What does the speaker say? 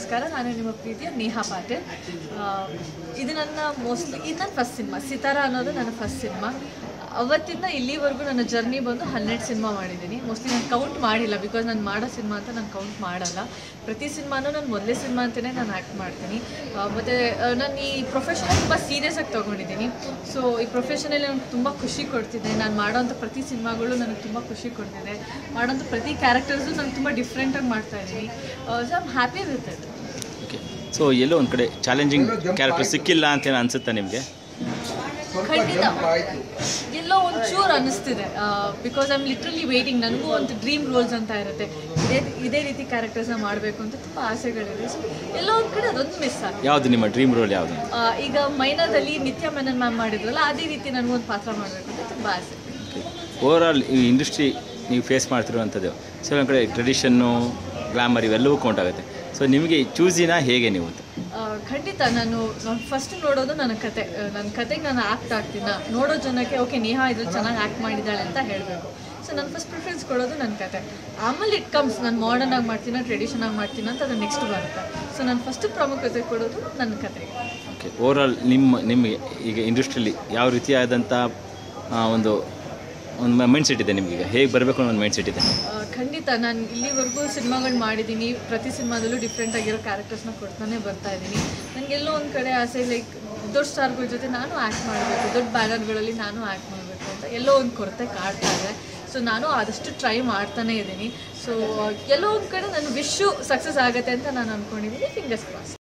ನಮಸ್ಕಾರ ನಾನು ನಿಮ್ಮ ಪ್ರೀತಿಯ ನೇಹಾ ಪಾಟೀಲ್ ಆ, ಇದು ನನ್ನ ಮೋಸ್ಟ್ಲಿ ಇದು ನನ್ನ ಫಸ್ಟ್ ಸಿನಿಮಾ ಸಿತಾರ ಅನ್ನೋದು ನನ್ನ ಫಸ್ಟ್ ಸಿನಿಮಾ ಅವತ್ತಿಂದ ಇಲ್ಲಿವರೆಗೂ ನನ್ನ ಜರ್ನಿ ಬಂದು ಹನ್ನೆರಡು ಸಿನಿಮಾ ಮಾಡಿದ್ದೀನಿ ಮೋಸ್ಟ್ಲಿ ನಾನು ಕೌಂಟ್ ಮಾಡಿಲ್ಲ ಬಿಕಾಸ್ ನಾನು ಮಾಡೋ ಸಿನಿಮಾ ಅಂತ ನಾನು ಕೌಂಟ್ ಮಾಡಲ್ಲ ಪ್ರತಿ ಸಿನಿಮಾನೂ ನಾನು ಮೊದಲೇ ಸಿನಿಮಾ ಅಂತಲೇ ನಾನು ಆ್ಯಕ್ಟ್ ಮಾಡ್ತೀನಿ ಆ, ಮತ್ತು ನಾನು ಈ ಪ್ರೊಫೆಷನ್ ತುಂಬ ಸೀರಿಯಸ್ ಆಗಿ ತೊಗೊಂಡಿದ್ದೀನಿ ಸೊ ಈ ಪ್ರೊಫೆಷನಲ್ಲಿ ನನಗೆ ತುಂಬ ಖುಷಿ ಕೊಡ್ತಿದೆ ನಾನು ಮಾಡೋಂಥ ಪ್ರತಿ ಸಿನಿಮಾಗಳು ನನಗೆ ತುಂಬ ಖುಷಿ ಕೊಡ್ತಿದೆ ಮಾಡೋಂಥ ಪ್ರತಿ ಕ್ಯಾರೆಕ್ಟರ್ಸು ನಾನು ತುಂಬ ಡಿಫ್ರೆಂಟಾಗಿ ಮಾಡ್ತಾ ಇದ್ದೀನಿ so I'm happy with it okay so ಎಲ್ಲೋ ಒಂದು ಕಡೆ ಚಾಲೆಂಜಿಂಗ್ ಕ್ಯಾರೆಕ್ಟರ್ ಸಿಕ್ಕಿಲ್ಲ ಅಂತ ಏನು ಅನಿಸುತ್ತಾ ನಿಮಗೆ ಖಂಡಿತ ಎಲ್ಲೋ ಒಂಚೂರು ಅನ್ನಿಸ್ತಿದೆ because I am literally waiting ನನಗೂ ಒಂದು ಡ್ರೀಮ್ ರೋಲ್ಸ್ ಅಂತ ಇರುತ್ತೆ ಇದೇ ಇದೇ ರೀತಿ ಕ್ಯಾರೆಕ್ಟರ್ಸ್ನ ಮಾಡಬೇಕು ಅಂತ ತುಂಬ ಆಸೆಗಳಿದೆ ಸೊ ಎಲ್ಲೋ ಒಂದು ಕಡೆ ಅದೊಂದು ಮಿಸ್ ಆಗಿದೆ ಯಾವುದು ನಿಮ್ಮ ಡ್ರೀಮ್ ರೋಲ್ ಯಾವುದು ಆ, ಈಗ ಮೈನಾದಲ್ಲಿ ನಿತ್ಯ ಮೆನನ್ ಮ್ಯಾಮ್ ಮಾಡಿದ್ರಲ್ಲ ಅದೇ ರೀತಿ ನನಗೊಂದು ಪಾತ್ರ ಮಾಡಬೇಕು ಅಂತ ತುಂಬ ಆಸೆ ಓವರ್ ಆಲ್ ಈ ಇಂಡಸ್ಟ್ರಿ ನೀವು ಫೇಸ್ ಮಾಡ್ತಿರುವಂಥದ್ದು ಸೊ ಒಂದು ಕಡೆ ಟ್ರೆಡಿಷನ್ನು ಗ್ಲಾಮರ್ ಇವೆಲ್ಲವೂ ಕೌಂಟ್ ಆಗುತ್ತೆ ಸೊ ನಿಮಗೆ ಚೂಸಿನ ಹೇಗೆ ನೀವು ಅಂತ ಆ, ಖಂಡಿತ ನಾನು ನಾನು ಫಸ್ಟ್ ನೋಡೋದು ನನ್ನ ಕತೆ ಆ, ನನ್ನ ಕತೆಗೆ ನಾನು ಆ್ಯಕ್ಟ್ ಆಗ್ತೀನ ನೋಡೋ ಜನಕ್ಕೆ ಓಕೆ ನೇಹಾ ಇದ್ರಲ್ಲಿ ಚೆನ್ನಾಗಿ ಆ್ಯಕ್ಟ್ ಮಾಡಿದ್ದಾಳೆ ಅಂತ ಹೇಳಬೇಕು ಸೊ ನಾನು ಫಸ್ಟ್ ಪ್ರಿಫರೆನ್ಸ್ ಕೊಡೋದು ನನ್ನ ಕತೆ ಆಮೇಲೆ ಇಟ್ ಕಮ್ಸ್ ನಾನು ಮಾಡರ್ನ್ ಆಗಿ ಮಾಡ್ತೀನ ಟ್ರೆಡಿಷನ್ ಆಗಿ ಮಾಡ್ತೀನಿ ಅಂತ ಅದು ನೆಕ್ಸ್ಟ್ ಬರುತ್ತೆ ಸೊ ನಾನು ಫಸ್ಟ್ ಪ್ರಾಮುಖ್ಯತೆ ಕೊಡೋದು ನನ್ನ ಕತೆಗೆ ಓಕೆ ಓವರ್ ಆಲ್ ನಿಮ್ಮ ನಿಮಗೆ ಈಗ ಇಂಡಸ್ಟ್ರಿಯಲ್ಲಿ ಯಾವ ರೀತಿಯಾದಂಥ ಆ, ಒಂದು ಒಂದು ಮೈಂಡ್ ಸೆಟ್ ಇದೆ ನಿಮಗೀಗ ಹೇಗೆ ಬರಬೇಕು ಅನ್ನೋ ಒಂದು ಮೈಂಡ್ ಸೆಟ್ ಇದೆ ಆ, ಖಂಡಿತ ನಾನು ಇಲ್ಲಿವರೆಗೂ ಸಿನಿಮಾಗಳು ಮಾಡಿದ್ದೀನಿ ಪ್ರತಿ ಸಿನಿಮಾದಲ್ಲೂ ಡಿಫ್ರೆಂಟ್ ಆಗಿರೋ ಕ್ಯಾರೆಕ್ಟರ್ಸ್ನ ಕೊಡ್ತಾನೆ ಬರ್ತಾ ಇದ್ದೀನಿ ನನಗೆಲ್ಲೋ ಒಂದು ಕಡೆ ಆಸೆ ಲೈಕ್ ದೊಡ್ಡ ಸ್ಟಾರ್ಗಳ ಜೊತೆ ನಾನು ಆ್ಯಕ್ಟ್ ಮಾಡಬೇಕು ದೊಡ್ಡ ಬ್ಯಾನರ್ಗಳಲ್ಲಿ ನಾನು ಆ್ಯಕ್ಟ್ ಮಾಡಬೇಕು ಅಂತ ಎಲ್ಲೋ ಒಂದು ಕೊರತೆ ಕಾಡ್ತಾ ಇದೆ ಸೊ ನಾನು ಆದಷ್ಟು ಟ್ರೈ ಮಾಡ್ತಾನೆ ಇದ್ದೀನಿ ಸೊ ಎಲ್ಲೋ ಒಂದು ಕಡೆ ನನ್ನ ವಿಶ್ಶು ಸಕ್ಸಸ್ ಆಗುತ್ತೆ ಅಂತ ನಾನು ಅಂದ್ಕೊಂಡಿದ್ದೀನಿ ಫಿಂಗರ್ಸ್ ಕ್ರಾಸ್